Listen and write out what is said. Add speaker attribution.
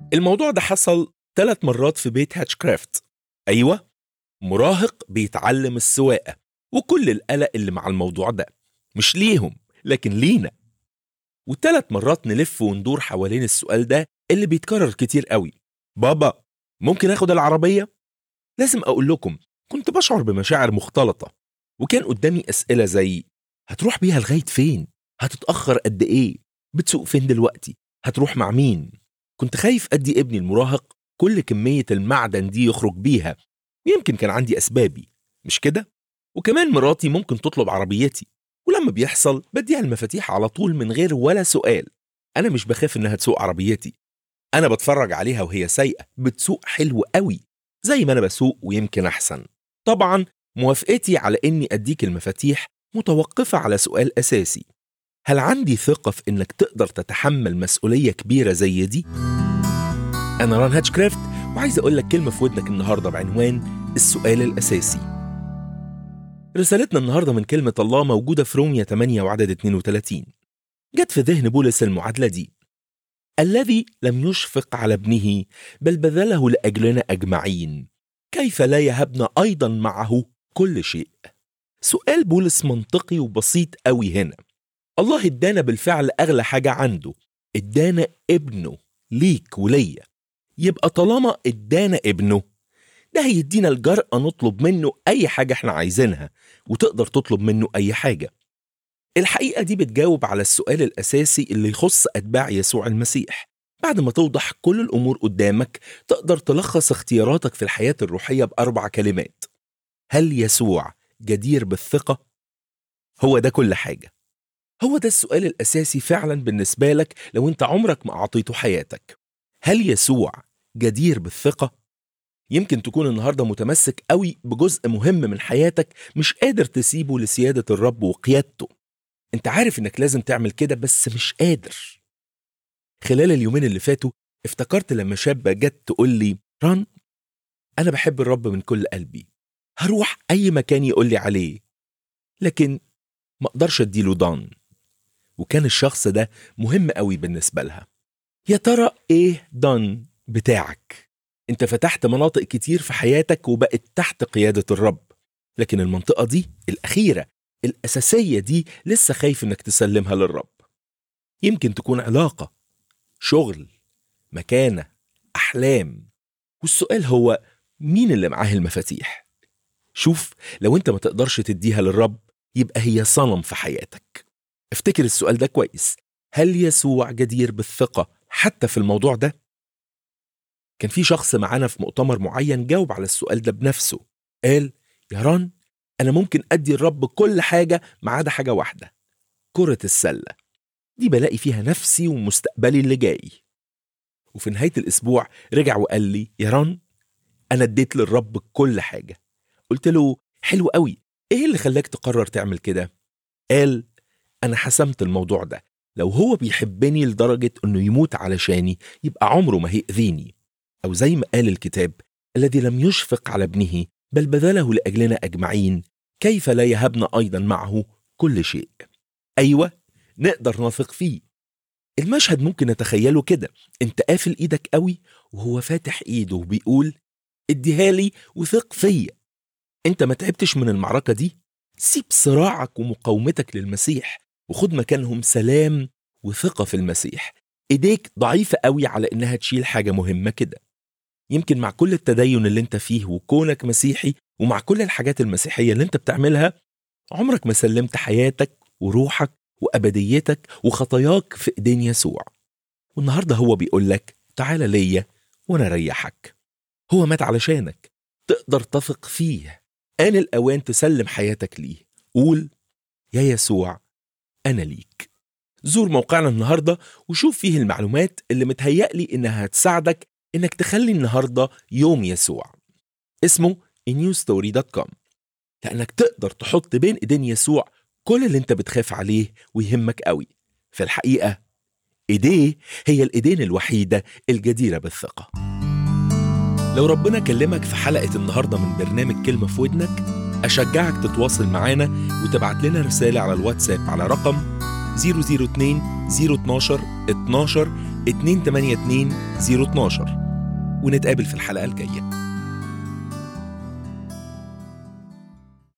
Speaker 1: الموضوع ده حصل ثلاث مرات في بيت هاتشكرافت أيوة مراهق بيتعلم السواقة وكل القلق اللي مع الموضوع ده مش ليهم لكن لينا وثلاث مرات نلف وندور حوالين السؤال ده اللي بيتكرر كتير قوي بابا ممكن اخد العربية؟ لازم اقول لكم كنت بشعر بمشاعر مختلطة وكان قدامي اسئلة زي هتروح بيها لغاية فين؟ هتتأخر قد ايه؟ بتسوق فين دلوقتي؟ هتروح مع مين؟ كنت خايف ادي ابني المراهق كل كمية المعدن دي يخرج بيها يمكن كان عندي اسبابي مش كده؟ وكمان مراتي ممكن تطلب عربيتي ولما بيحصل بديها المفاتيح على طول من غير ولا سؤال انا مش بخاف انها تسوق عربيتي انا بتفرج عليها وهي سايقه بتسوق حلو قوي زي ما انا بسوق ويمكن احسن طبعا موافقتي على اني اديك المفاتيح متوقفه على سؤال اساسي هل عندي ثقه في انك تقدر تتحمل مسؤوليه كبيره زي دي انا ران هاتشكرافت وعايز اقول لك كلمه في ودنك النهارده بعنوان السؤال الاساسي رسالتنا النهارده من كلمة الله موجودة في رومية 8 وعدد 32 جت في ذهن بولس المعادلة دي الذي لم يشفق على ابنه بل بذله لأجلنا أجمعين كيف لا يهبنا أيضا معه كل شيء سؤال بولس منطقي وبسيط قوي هنا الله ادانا بالفعل أغلى حاجة عنده ادانا ابنه ليك وليا يبقى طالما ادانا ابنه ده هيدينا الجرأة نطلب منه أي حاجة احنا عايزينها وتقدر تطلب منه أي حاجة الحقيقة دي بتجاوب على السؤال الأساسي اللي يخص أتباع يسوع المسيح بعد ما توضح كل الأمور قدامك تقدر تلخص اختياراتك في الحياة الروحية بأربع كلمات هل يسوع جدير بالثقة؟ هو ده كل حاجة هو ده السؤال الأساسي فعلا بالنسبة لك لو أنت عمرك ما أعطيته حياتك هل يسوع جدير بالثقة؟ يمكن تكون النهارده متمسك قوي بجزء مهم من حياتك مش قادر تسيبه لسياده الرب وقيادته انت عارف انك لازم تعمل كده بس مش قادر خلال اليومين اللي فاتوا افتكرت لما شابة جت تقول لي ران انا بحب الرب من كل قلبي هروح اي مكان يقول لي عليه لكن ما اقدرش اديله ضان وكان الشخص ده مهم قوي بالنسبه لها يا ترى ايه ضان بتاعك انت فتحت مناطق كتير في حياتك وبقت تحت قيادة الرب لكن المنطقة دي الأخيرة الأساسية دي لسه خايف انك تسلمها للرب يمكن تكون علاقة شغل مكانة أحلام والسؤال هو مين اللي معاه المفاتيح شوف لو انت ما تقدرش تديها للرب يبقى هي صنم في حياتك افتكر السؤال ده كويس هل يسوع جدير بالثقة حتى في الموضوع ده؟ كان في شخص معانا في مؤتمر معين جاوب على السؤال ده بنفسه قال يا ران أنا ممكن أدي الرب كل حاجة ما عدا حاجة واحدة كرة السلة دي بلاقي فيها نفسي ومستقبلي اللي جاي وفي نهاية الأسبوع رجع وقال لي يا ران أنا اديت للرب كل حاجة قلت له حلو قوي إيه اللي خلاك تقرر تعمل كده؟ قال أنا حسمت الموضوع ده لو هو بيحبني لدرجة أنه يموت علشاني يبقى عمره ما هيأذيني أو زي ما قال الكتاب الذي لم يشفق على ابنه بل بذله لأجلنا أجمعين كيف لا يهبنا أيضا معه كل شيء أيوة نقدر نثق فيه المشهد ممكن نتخيله كده انت قافل ايدك قوي وهو فاتح ايده وبيقول اديها لي وثق فيا انت ما تعبتش من المعركة دي سيب صراعك ومقاومتك للمسيح وخد مكانهم سلام وثقة في المسيح ايديك ضعيفة قوي على انها تشيل حاجة مهمة كده يمكن مع كل التدين اللي انت فيه وكونك مسيحي ومع كل الحاجات المسيحية اللي انت بتعملها عمرك ما سلمت حياتك وروحك وأبديتك وخطاياك في إيدين يسوع والنهاردة هو بيقول لك تعالى ليا وأنا أريحك هو مات علشانك تقدر تثق فيه آن الأوان تسلم حياتك ليه قول يا يسوع أنا ليك زور موقعنا النهاردة وشوف فيه المعلومات اللي متهيألي إنها هتساعدك إنك تخلي النهاردة يوم يسوع اسمه newstory.com لأنك تقدر تحط بين إيدين يسوع كل اللي انت بتخاف عليه ويهمك قوي في الحقيقة ايديه هي الايدين الوحيدة الجديرة بالثقة لو ربنا كلمك في حلقة النهاردة من برنامج كلمة في ودنك أشجعك تتواصل معانا وتبعت لنا رسالة على الواتساب على رقم 002 012 12 282 012 ونتقابل في الحلقة الجاية